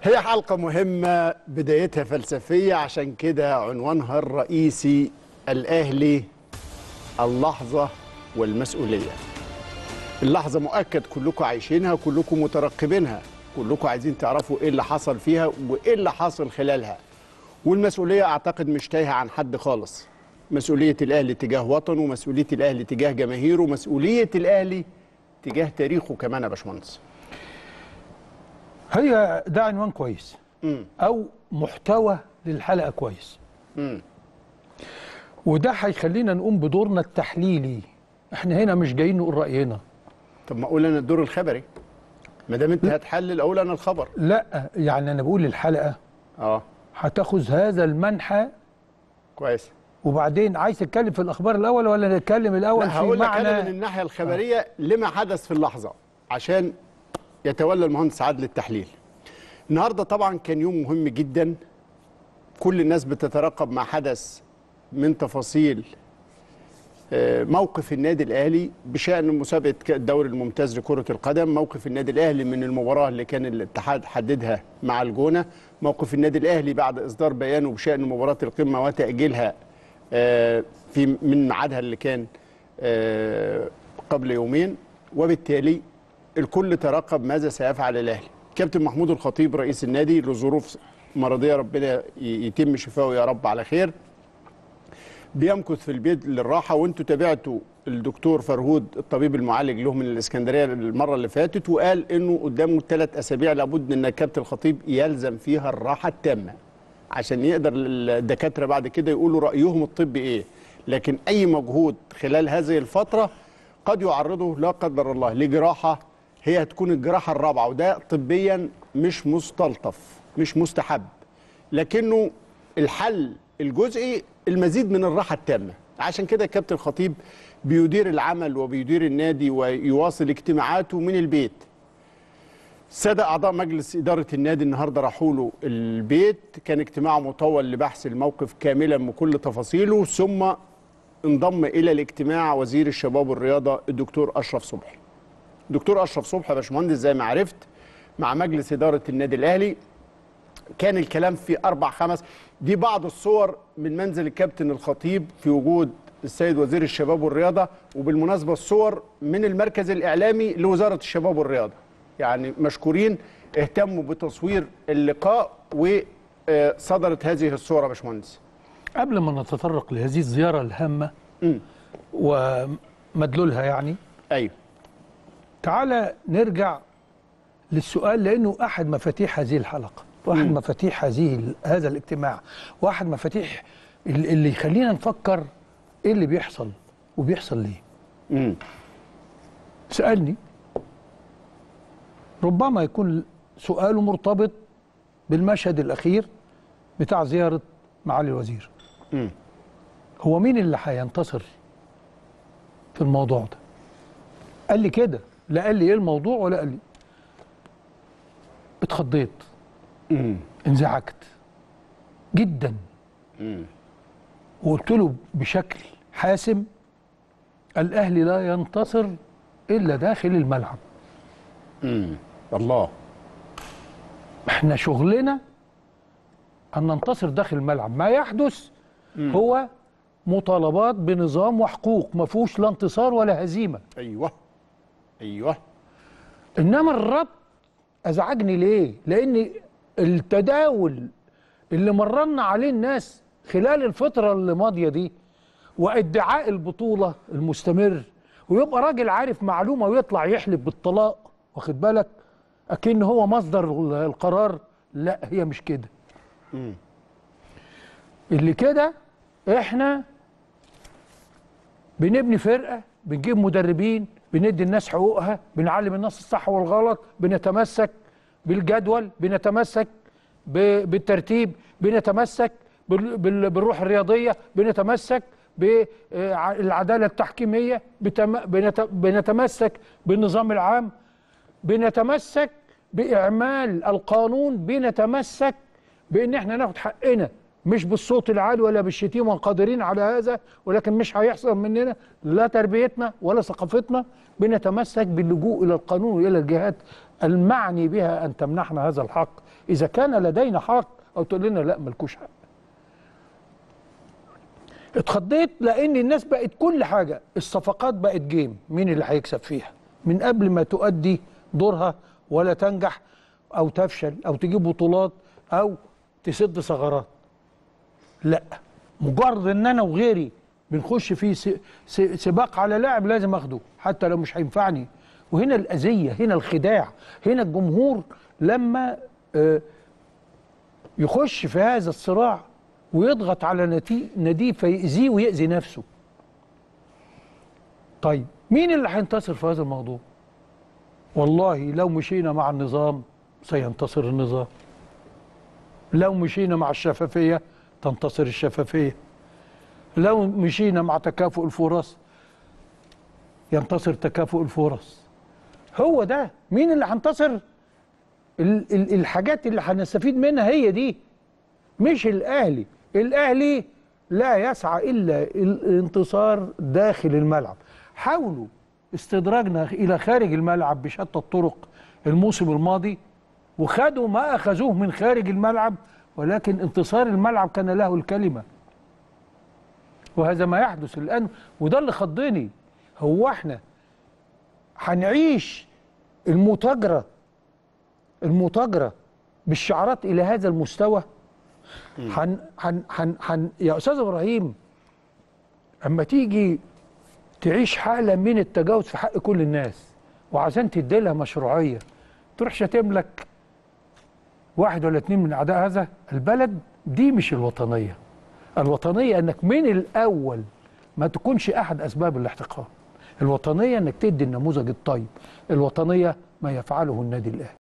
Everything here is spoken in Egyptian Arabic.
هي حلقة مهمة بدايتها فلسفية عشان كده عنوانها الرئيسي الأهلي اللحظة والمسؤولية اللحظة مؤكد كلكم عايشينها كلكم مترقبينها كلكم عايزين تعرفوا ايه اللي حصل فيها وايه اللي حصل خلالها والمسؤولية اعتقد مش تايهة عن حد خالص مسؤولية الأهلي تجاه وطنه مسؤولية الأهلي تجاه جماهيره مسؤولية الأهلي تجاه تاريخه كمان يا باشمهندس هي ده عنوان كويس مم. او محتوى للحلقه كويس مم. وده هيخلينا نقوم بدورنا التحليلي احنا هنا مش جايين نقول راينا طب ما اقول انا الدور الخبري ما دام انت هتحلل اقول انا الخبر لا يعني انا بقول الحلقه اه هتاخذ هذا المنحى كويس وبعدين عايز تتكلم في الاخبار الاول ولا نتكلم الاول لا في هقول لك انا من معنى الناحيه الخبريه لما حدث في اللحظه عشان يتولى المهندس عادل التحليل النهارده طبعا كان يوم مهم جدا كل الناس بتترقب ما حدث من تفاصيل آه، موقف النادي الاهلي بشان مسابقه ك- الدوري الممتاز لكره القدم موقف النادي الاهلي من المباراه اللي كان الاتحاد حددها مع الجونه موقف النادي الاهلي بعد اصدار بيانه بشان مباراه القمه وتاجيلها آه، في من ميعادها اللي كان آه، قبل يومين وبالتالي الكل ترقب ماذا سيفعل الاهلي كابتن محمود الخطيب رئيس النادي لظروف مرضيه ربنا ي- يتم شفائه يا رب على خير بيمكث في البيت للراحه وانتوا تابعتوا الدكتور فرهود الطبيب المعالج له من الاسكندريه المره اللي فاتت وقال انه قدامه ثلاث اسابيع لابد ان كابتن الخطيب يلزم فيها الراحه التامه عشان يقدر الدكاتره بعد كده يقولوا رايهم الطبي ايه لكن اي مجهود خلال هذه الفتره قد يعرضه لا قدر الله لجراحه هي هتكون الجراحه الرابعه وده طبيا مش مستلطف مش مستحب لكنه الحل الجزئي المزيد من الراحه التامه عشان كده الكابتن الخطيب بيدير العمل وبيدير النادي ويواصل اجتماعاته من البيت السادة أعضاء مجلس إدارة النادي النهاردة راحوا له البيت كان اجتماع مطول لبحث الموقف كاملا بكل تفاصيله ثم انضم إلى الاجتماع وزير الشباب والرياضة الدكتور أشرف صبحي دكتور أشرف صبحي يا باشمهندس زي ما عرفت مع مجلس إدارة النادي الأهلي كان الكلام في أربع خمس دي بعض الصور من منزل الكابتن الخطيب في وجود السيد وزير الشباب والرياضة وبالمناسبة الصور من المركز الإعلامي لوزارة الشباب والرياضة يعني مشكورين اهتموا بتصوير اللقاء وصدرت هذه الصورة يا باشمهندس قبل ما نتطرق لهذه الزياره الهامه مم. ومدلولها يعني أيوه تعالى نرجع للسؤال لانه احد مفاتيح هذه الحلقه واحد مم. مفاتيح هذه هذا الاجتماع واحد مفاتيح ال- اللي يخلينا نفكر ايه اللي بيحصل وبيحصل ليه مم. سألني ربما يكون سؤاله مرتبط بالمشهد الأخير بتاع زيارة معالي الوزير مم. هو مين اللي هينتصر في الموضوع ده قال لي كده لا قال لي ايه الموضوع ولا قال لي اتخضيت مم. انزعجت جدا مم. وقلت له بشكل حاسم الاهلي لا ينتصر الا داخل الملعب مم. الله احنا شغلنا ان ننتصر داخل الملعب ما يحدث هو مطالبات بنظام وحقوق ما فيهوش لا انتصار ولا هزيمه أيوه أيوه انما الربط ازعجني ليه لان التداول اللي مرنا عليه الناس خلال الفتره اللي ماضيه دي وادعاء البطوله المستمر ويبقى راجل عارف معلومه ويطلع يحلف بالطلاق واخد بالك اكن هو مصدر القرار لا هي مش كده مم. اللي كده احنا بنبني فرقه بنجيب مدربين بندي الناس حقوقها بنعلم الناس الصح والغلط بنتمسك بالجدول بنتمسك ب- بالترتيب بنتمسك بال- بال- بالروح الرياضيه بنتمسك بالعداله التحكيميه بتم- بنت- بنتمسك بالنظام العام بنتمسك باعمال القانون بنتمسك بان احنا ناخد حقنا مش بالصوت العالي ولا بالشتيمه قادرين على هذا ولكن مش هيحصل مننا لا تربيتنا ولا ثقافتنا بنتمسك باللجوء الى القانون والى الجهات المعني بها ان تمنحنا هذا الحق اذا كان لدينا حق او تقول لنا لا ملكوش حق اتخضيت لان الناس بقت كل حاجه الصفقات بقت جيم مين اللي هيكسب فيها من قبل ما تؤدي دورها ولا تنجح او تفشل او تجيب بطولات او تسد ثغرات لا مجرد ان انا وغيري بنخش في س- س- سباق على لاعب لازم اخده حتى لو مش هينفعني وهنا الاذيه هنا الخداع هنا الجمهور لما آه، يخش في هذا الصراع ويضغط على نتي- ناديه فيأذيه ويأذي نفسه طيب مين اللي هينتصر في هذا الموضوع والله لو مشينا مع النظام سينتصر النظام لو مشينا مع الشفافية تنتصر الشفافية لو مشينا مع تكافؤ الفرص ينتصر تكافؤ الفرص هو ده مين اللي هينتصر ال- ال- الحاجات اللي هنستفيد منها هي دي مش الاهلي الاهلي لا يسعى الا الانتصار داخل الملعب حاولوا استدراجنا الى خارج الملعب بشتى الطرق الموسم الماضي وخدوا ما اخذوه من خارج الملعب ولكن انتصار الملعب كان له الكلمه وهذا ما يحدث الان وده اللي خضني هو احنا هنعيش المتاجره المتاجره بالشعارات الى هذا المستوى حن حن حن حن يا استاذ ابراهيم اما تيجي تعيش حاله من التجاوز في حق كل الناس وعشان تدي لها مشروعيه تروح شاتم لك واحد ولا اتنين من اعداء هذا البلد دي مش الوطنيه الوطنيه انك من الاول ما تكونش احد اسباب الاحتقان الوطنيه انك تدي النموذج الطيب الوطنيه ما يفعله النادي الاهلي